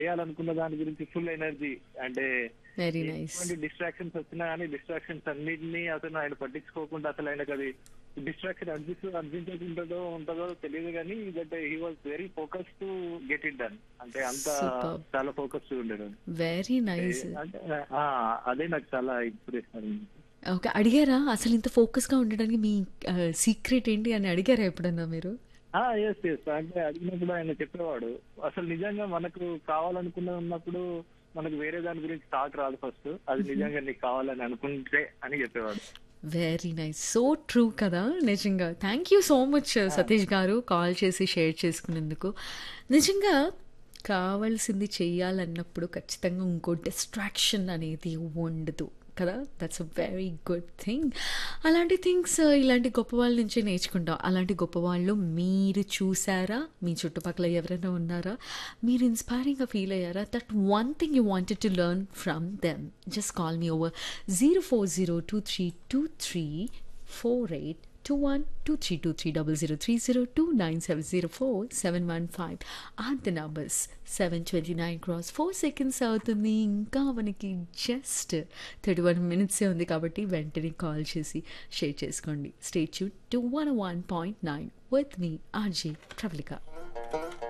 చేయాలనుకున్న దాని గురించి ఫుల్ ఎనర్జీ అంటే వెరీ నైస్ ఎటువంటి డిస్ట్రాక్షన్స్ వచ్చినా కానీ డిస్ట్రాక్షన్స్ అన్నిటినీ అతను ఆయన పట్టించుకోకుండా అసలు ఆయనకు అది డిస్ట్రాక్షన్ అనిపిస్తూ అనిపించకుంటుందో ఉంటుందో తెలియదు కానీ but he was very focus to get it done అంటే అంత Superb. చాలా ఫోకస్ ఉండడం వెరీ నైస్ అంటే ఆ, అదే నాకు చాలా ఇన్స్పిరేషన్ ఓకే అడిగారా అసలు ఇంత ఫోకస్ గా ఉండడానికి మీ సీక్రెట్ ఏంటి అని అడిగారా ఎప్పుడన్నా మీరు ఎస్ ఎస్ అంటే అడిగినప్పుడు ఆయన చెప్పేవాడు అసలు నిజంగా మనకు కావాలనుకున్న ఉన్నప్పుడు మనకు వేరే దాని గురించి థాట్ రాదు ఫస్ట్ అది నిజంగా నీకు కావాలని అనుకుంటే అని చెప్పేవాడు వెరీ నైస్ సో ట్రూ కదా నిజంగా thank you so much Satish garu call చేసి షేర్ చేసుకున్నందుకు నిజంగా కావాల్సింది చెయ్యాలన్నప్పుడు ఖచ్చితంగా ఇంకో డిస్ట్రాక్షన్ అనేది ఉండదు కదా that's a very good thing అలాంటి థింగ్స్ ఇలాంటి గొప్ప వాళ్ళ నుంచి నేర్చుకుంటాం అలాంటి గొప్ప వాళ్ళు మీరు చూసారా మీ చుట్టుపక్కల ఎవరైనా ఉన్నారా మీరు ఇన్స్పైరింగ్గా ఫీల్ అయ్యారా that one thing you wanted to learn from them just call me over zero four zero two three two three four eight two one two three two three double zero three zero two nine seven zero four seven one five or the numbers seven twenty nine cross four seconds అవుతుంది ఇంకా మనకి just thirty one మినిట్సే ఉంది కాబట్టి వెంటనే call చేసి share చేసుకోండి stay యూ to one one point nine with me RJ Pravalika